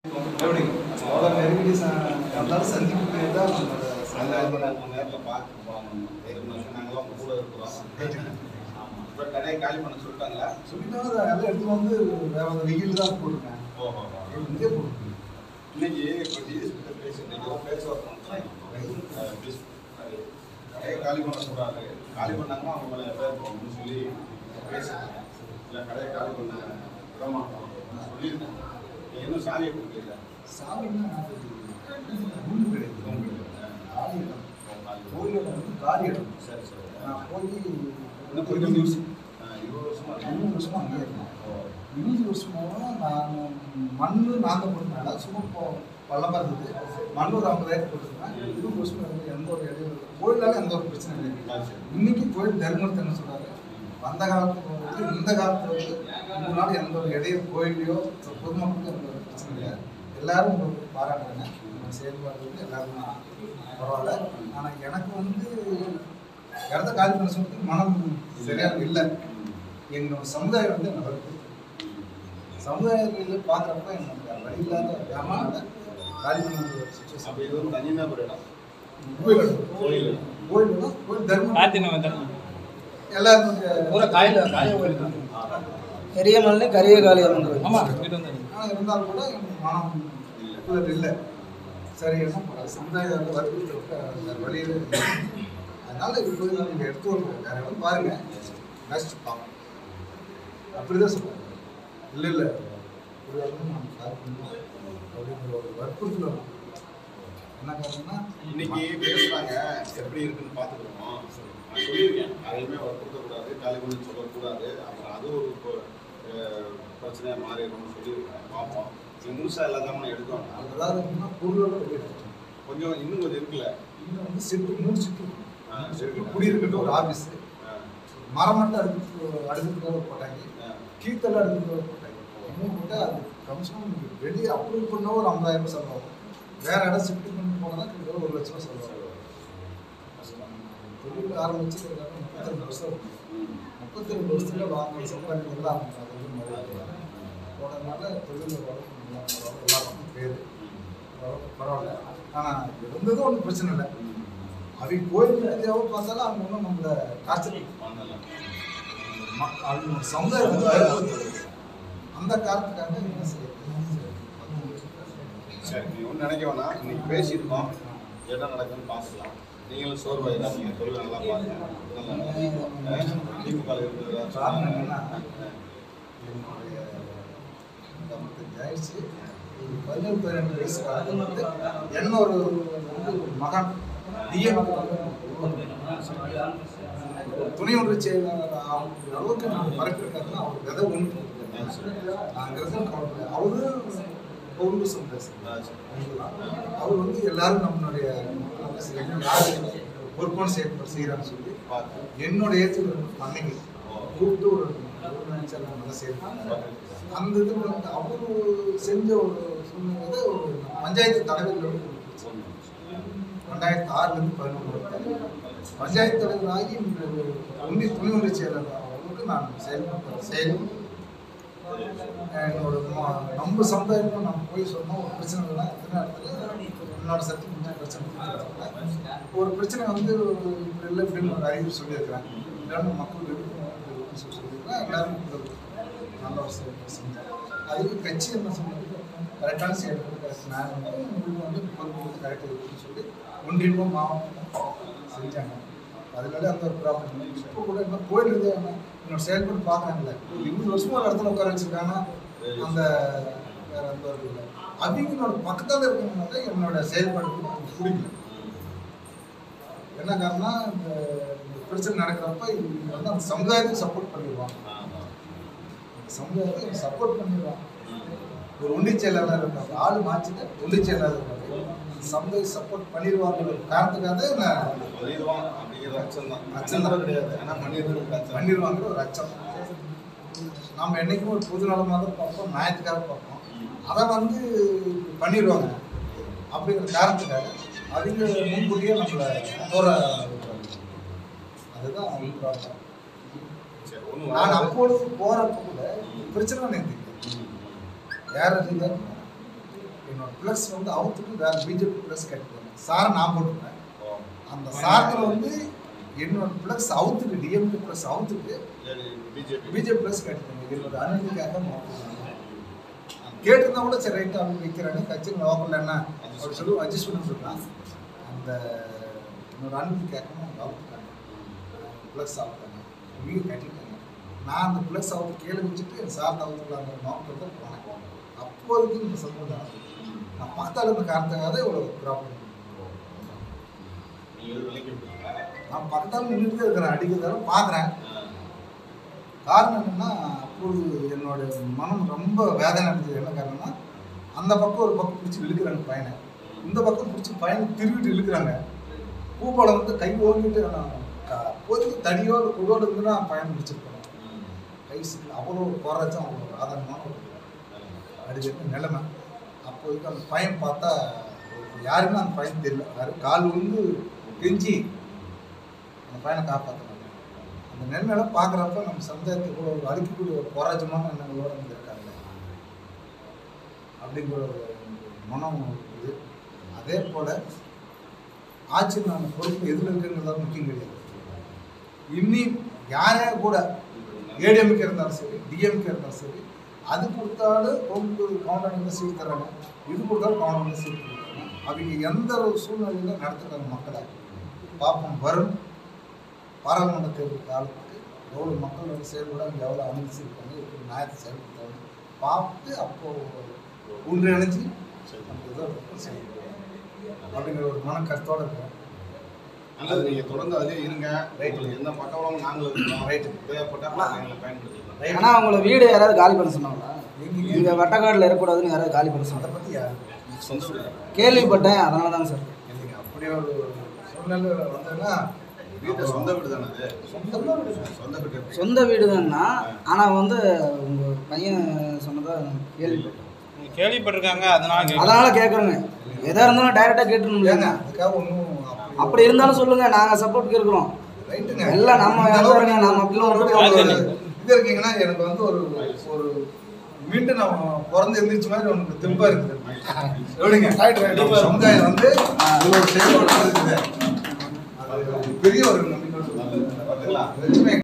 எப்படி அவ்வளோ நெருக்கடி ச- எல்லாரும் சந்திக்கக்கூடியது தான் நம்மளோட அந்த சமுதாயம். நேரத்தில் நேரில் பார்க்க போகணும் நாங்களாம் உங்க கூட இருக்கிறோம் ஆமாம் இப்போ கடையை காலி பண்ண சொல்லிட்டாங்களா சொல்லிட்டாங்க அதை எல்லாம் எடுத்து வந்து வேற ஒரு வெயில் தான் போட்டிருக்கேன் ஓஹோ இங்கே போட்டிருக்கேன் இன்னைக்கு இப்போ டிஎஸ்பி கிட்ட பேசி இன்னைக்கு ஏதோ பேச்சுவார்த்தை கடையை காலி பண்ண சொல்றாரு காலி பண்ணாங்கன்னா அவங்க மேலே எஃப்ஐஆர் போகணும்னு சொல்லி பேசிட்டாங்க இல்லை கடையை காலி பண்ண விட மாட்டோம் சொல்லியிருக்காங்க நீங்க இன்னும் சாவியை கொடுக்கல சாமின்னா உண்டு கிடையாது காலி இடம் கோயிலில் வந்து காலி இடம் சரி சரி நான் போய் இன்னும் கொஞ்சம் நியூஸ் இருபது வருஷமா இருபது வருஷமா அங்கேயே இருக்கேன் இருபது வருஷமாக நான் மண் நாங்கள் போட்டனால சும்மா இப்போ பள்ளமாக இருந்தது மண் ஒரு ஐம்பதாயிரம் போட்டுருக்கேன் இருபது வருஷமா இருந்து எந்த ஒரு இடையில கோயிலால எந்த ஒரு பிரச்சனை இல்லை இன்னைக்கு கோயில் தர்மத்தை என்ன சொல்றாரு அந்த காலத்துல வந்து இந்த காலத்துல வந்து மூணு நாள் எந்த ஒரு இடையே கோயிலையோ பொதுமக்களுக்கும் எந்த ஒரு பிரச்சனை இல்லை எல்லாரும் உங்களுக்கு பாராட்டுறாங்க உங்க செயல்பாடு வந்து எல்லாரும் பரவாயில்ல ஆனால் எனக்கு வந்து இடத்த காலி பண்ண சொல்றதுக்கு மனம் சரியாக இல்லை எங்களோட சமுதாயம் வந்து என்ன வளர்க்குது சமுதாயத்தில் பார்க்குறப்ப எனக்கு வழி இல்லாத கிராமனால காலி பண்ண ஒரு சுச்சுவேஷன் அப்போ இது வந்து தனிநபர் இடம் கோயில் கோயில் கோயில் கோயில் தர்மம் பார்த்து நம்ம தரணும் எல்லாரும் பூரா காயில காய கோயில் தான் பெரிய மல்லி கரிய காளியம்மன் கோயில் ஆமா வீட்டு வந்து ஆனால் இருந்தாலும் கூட எனக்கு மனம் இல்லை இல்லை சரி என்ன சமுதாய வற்புறுத்த வேறு வழியில் இல்லை. அதனால இது போய் நீங்கள் எடுத்து வரணும் வேற இடம் பாருங்க நெக்ஸ்ட் பார்ப்போம் அப்படி தான் சொல்லுவாங்க இல்லை இல்லை ஒரு இடம் நான் பார்க்கணும் அப்படிங்கிற ஒரு வற்புறுத்தல் வரும். என்ன காரணம்னா இன்னைக்கு பேசுறாங்க எப்படி இருக்குன்னு பார்த்துக்கிறோம் நான் சொல்லியிருக்கேன் அதையுமே வற்புறுத்தக்கூடாது காலி பண்ணி சொல்லக்கூடாது அப்புறம் அது ஒரு இப்போ, அஹ், பிரச்சனையா மாறிடும்னு சொல்லியிருக்கேன் பார்ப்போம் இது முழுசா எல்லா ஜாமானும் எடுக்கணும் அது அதாவது என்னன்னா பொருளோட வெளியே எடுத்துட்டோம். கொஞ்சம் இன்னும் கொஞ்சம் இருக்குல்ல இன்னும் வந்து சிட்டு மூணு சிட்டு ஆ, சரி. குடியிருக்கிட்ட ஒரு ஆஃபீஸ் ஆ, மரம் மட்டும் அடுத்து அடுத்து போட்டாங்க ஆ. கீழ்த்தல அடுத்து போட்டாங்க மூணு போட்டால் அது கமிஷன் வெளியே அப்ரூவ் பண்ண ஒரு ஐம்பதாயிரம் செலவாகும் வேற இடம் ஷிஃப்ட் பண்ணி போனால் கிட்டத்தட்ட ஒரு லட்சம் ரூபா செலவாகும் தொழில் ஆரம்பிச்சு கிட்டத்தட்ட முப்பத்தி ரெண்டு வருஷம் இருக்கு. ம். முப்பத்தி ரெண்டு வருஷத்துல வாங்க சம்பாதி எல்லாம் அது வந்து நிறைய போனதுனால தொழில் எல்லாம் பேர் பரவாயில்ல ஆனால் இருந்தது ஒன்றும் பிரச்சனை இல்லை அவங்க கோயில் ரீதியாவோ பார்த்தாலும் அவங்க ஒன்றும் நம்மளை டார்ச்சர் பண்ணல. ம- அவங்க சமுதாயம் வந்து வற்புறுத்துது. அந்த காரணத்துக்காக என்ன செய்யறது சரி நீ ஒன்றும் நினைக்க வேணாம் இன்னைக்கு பேசியிருக்கோம் என்ன நடக்குதுன்னு பார்த்துக்கலாம் நீங்களும் சோர்வாயிடாதீங்க தொழில் நல்லா பாருங்க நல்லா திமுக ல இருக்கிறதா காரணம் சொன்னாங்க. என்னன்னா என்னுடைய ஐம்பத்தஞ்சு ஆயிடுச்சு ஒரு பதினேழு பதினெட்டு வயசு காலத்துல வந்து என்ன ஒரு வந்து ஒரு மகன் டிஎம் துணை ஒன்று செயலாளர் ஆகக்கூடிய அளவுக்கு நான் மறக்கிருக்காருன்னா அவர் விதை ஒன்று நாங்கிறது கவலை அவரு பவுண்டு சமுதாயம் அவர் வந்து எல்லாரும் நம்மளுடைய யாரு பொறுப்பான செயல்பாடு செய்கிறான்னு சொல்லி பார்த்து என்னோட ஏஜில் பண்ணைங்க கூப்பிட்டு ஒரு ஒரு நிமிஷம் நல்லா செய்யணும் அந்த இது வந்து அவரு செஞ்ச ஒரு சூழ்நிலை ஒரு பஞ்சாயத்து தலைவர்கள் ரெண்டாயிரத்தி ஆறுலேருந்து பதினொன்று வரைக்கும் பஞ்சாயத்து தலைவர் ஆகி இந்த ஒரு ஒன்றிய துணை ஒன்றிய செயலர் அவங்களுக்கு நான் செயல்பட்ட செயலும் என்னோட ம- நம்ம சமுதாயத்தில் நம்ம போய் சொன்னோம் ஒரு பிரச்சனை இல்லை எத்தனை இடத்துல என்னோட சக்தி முடிஞ்ச பிரச்சனை தீர்த்துருக்காங்க. ஒரு பிரச்சனை வந்து ஒரு இப்படி இல்லை இப்படின்னு ஒரு அறிவு சொல்லியிருக்கிறேன் எல்லாரும் மக்கள் விருப்பம் சொல்லி சொல்லியிருக்கிறேன் எல்லாரும் முதல் நல்ல ஒரு செயல்பாடு செஞ்சாங்க அதுக்கு கட்சி என்ன சொன்னது கரெக்டான செயல்பாடு கரெக்ட் நான் வந்து உங்களுக்கு வந்து பொறுப்பு கரெக்டாக இருக்குன்னு சொல்லி ஒன்றியமும் மாவட்டம் செஞ்சாங்க அதனால அந்த ஒரு ப்ராப்ளம் இல்லை இப்போ கூட என்ன கோயில் இருந்து என்ன என்னோட செயல்பாடு பார்க்குறாங்கல்ல இருபது வருஷமா ஒரு இடத்துல உட்கார வச்சிருக்காங்க அந்த வேற எந்த ஒரு இல்லை அவங்களோட பக்கத்தில் இருக்கவங்க என்னோட செயல்பாடு வந்து அவங்களுக்கு பிடிக்கல என்ன காரணம்னா இந்த இந்த பிரச்சனை நடக்கிறப்ப இவங்க வந்து அந்த சமுதாயத்துக்கு சப்போர்ட் பண்ணிடுவாங்க அந்த சமுதாயத்துக்கு சப்போர்ட் பண்ணிடுவாங்க ஒரு ஒன்றிய செயலாளர் இருக்காங்க ஆள் மாற்றிட்டு ஒன்றிய செயலாளர் இருக்காங்க சமுதாயம் சப்போர்ட் பண்ணிடுவாங்க காரணத்துக்காக நான் பண்ணிடுவான் அப்படிங்கிற அச்சம் தான் அச்சம் அச்சம் தான். கிடையாது ஆனா பண்ணிடுறது அச்சம் பண்ணிடுவாங்கிற ஒரு அச்சம் நம்ம என்னைக்குமே ஒரு பொது நலமாக தான் பார்ப்போம் நியாயத்துக்காக பார்ப்போம் அதை வந்து பண்ணிடுவாங்க அப்படிங்கிற காரணத்துக்காக அவங்க முன்கூட்டியே நம்மளை போற அதுதான் அவங்க problem. சரி ஒன்றும் நான் அப்பொழுது போறப்ப கூட பிரச்சனை எனக்கு யார் இருந்தால் என்னோட ப்ளஸ் வந்து அவுத்துட்டு வேற பிஜேபி ப்ளஸ் கட்டிடுவாங்க சாரை நான் போட்டுருவேன் ஓ. அந்த சாரத்தில் வந்து என்னோட ப்ளஸ் அவுத்துட்டு டிஎம்கே ப்ளஸ் அவுத்துட்டு சரி, பிஜேபி பிஜேபி ப்ளஸ் கட்டிடுவாங்க என்னோட அனுமதிக்காக கேட்டிருந்தா கூட சரி ரைட்டு அவங்க வைக்கிறாங்க கட்சியில் லோக்கல் என்ன அப்படி சொல்லி அட்ஜஸ்ட் பண்ணி இருக்கான் அந்த என்னோட அனுமதிக்காக அவங்க அவுத்துட்டாங்க ப்ளஸ் அவுத்தாங்க வீடு கட்டிட்டாங்க நான் அந்த ப்ளஸ் அவுட் கீழே வச்சுட்டு என் சார் அவுத்துக்கலாங்கிற நோக்கில் தான் போனேன் அப்போதைக்கு இந்த சம்பவம் நடந்தது நான் பக்கத்தால் இருந்த காரணத்துக்காக இவ்வளோ ப்ராப்ளம் நீங்க எதுவும் விலைக்கு விட்டீங்களா? நான் பக்கத்தால் நின்றுட்டு இருக்கிறேன் அடிக்கிறதால பார்க்குறேன் ஆ. காரணம் என்னன்னா அப்பொழுது என்னோட மனம் ரொம்ப வேதனை இருந்தது என்ன காரணம்னா அந்த பக்கம் ஒரு பக்கம் பிடிச்சி இழுக்கிறாங்க பையனை இந்த பக்கம் பிடிச்சி பையனை திருவிட்டு இழுக்கிறாங்க பூபாலம் வந்து கை ஓங்கிட்டு நான் க- போதுக்கு தடியோ இல்லை குடோடு இருந்து நான் பையன் பிடிச்சிருப்பேன் ம். கை சிக்கல் அவ்வளோ போராச்சும் அவ்வளோ ஆதங்கமான ஒரு அடிக்கிறது நிலைமை அப்போதைக்கு அந்த பையன் பார்த்தா யாருமே அந்த பையன் தெரியல யாரு கால் விழுந்து கெஞ்சி அந்த பையனை காப்பாற்றினாங்க அந்த நிலைமையில பார்க்குறப்ப நம்ம சமுதாயத்துக்கு கூட ஒரு அழிக்கக்கூடிய ஒரு போராட்டமான எண்ணங்களோட இங்க இருக்காங்க அப்படிங்கிற ஒரு மனம் இது அதே போல் ஆட்சியில் நம்ம பொறுப்பு எதில் இருக்குங்கிறதா முக்கியம் கிடையாது இன்னி யாரே கூட ஏடிஎம்கே இருந்தாலும் சரி டிஎம்கே இருந்தாலும் சரி அது கொடுத்தாலும் ரொம்ப கவுண்டர் சீட் தர்றாங்க இது கொடுத்தாலும் கவுண்டர் சீட் கொடுக்குறாங்க அவங்க எந்த ஒரு சூழ்நிலையில நடத்துகிறாங்க மக்களை பார்ப்போம் வரும் பாராளுமன்ற தேர்தல் காலத்துக்கு எவ்வளோ மக்கள் வந்து செயல்பட அவங்க எவ்வளோ அனுமதிச்சிருக்காங்க எப்படி நியாயத்தை செயல்படுத்தாங்க பார்த்து அப்போ ஒன்றிணைஞ்சு நம்ம ஏதோ செய்யணும் அப்படிங்கிற ஒரு மன கருத்தோட இருக்கிறேன் நல்லது நீங்க தொடர்ந்து அதிலே இருங்க Right. உங்களுக்கு எந்த பக்கவளமும் நாங்களும் இருக்கோம் Right. தேவைப்பட்டா எங்களை பயன்படுத்திக்கலாம் ஆனா அவங்கள வீடு யாராவது காலி பண்ண சொன்னாங்களா எங்கேயும் இங்க வட்டக்காடுல இருக்கக்கூடாதுன்னு யாராவது காலி பண்ண அதை சொன்னாங்க பற்றி யாரும் சொந்த வீடு கேள்விப்பட்டேன் அதனால தாங்க சார் இல்லைங்க அப்படி ஒரு சூழ்நிலை வந்ததுன்னா வீட்டு சொந்த வீடு தானே அது சொந்தமாக சொந்த வீடு எப்படி? சொந்த வீடு தான்ண்ணா ஆனா வந்து உங்க பையன் சொன்னதா கேள்விப்பட்டேன் நீங்க கேள்விப்பட்டிருக்காங்க அதனால கேக்குறேன். அதனால கேட்குறேங்க எதா இருந்தாலும் டைரக்டா கேட்டுருணும் இல்லைங்க இல்லைங்க அதுக்காக ஒன்றும் அப்படி இருந்தாலும் சொல்லுங்க நாங்க சப்போர்ட்டுக்கு இருக்கிறோம் ரைட்டுங்க எல்லாம் நம்ம இந்த அளவுக்கு வியாபாரங்க, நம்ம அப்படிலாம் ஒரு ஒண்ணும் இது இருக்கீங்கன்னா எனக்கு வந்து ஒரு ஒரு மீண்டும் நம்ம பிறந்து எந்திரிச்ச மாதிரி உனக்கு தெம்பா இருக்குது எப்படிங்க நம்ம சமுதாயம் வந்து இது ஒரு செயல்பாடு இருக்குது அது பெரிய ஒரு நம்பிக்கை நல்லது. பார்த்தீங்களா? பிரச்சனை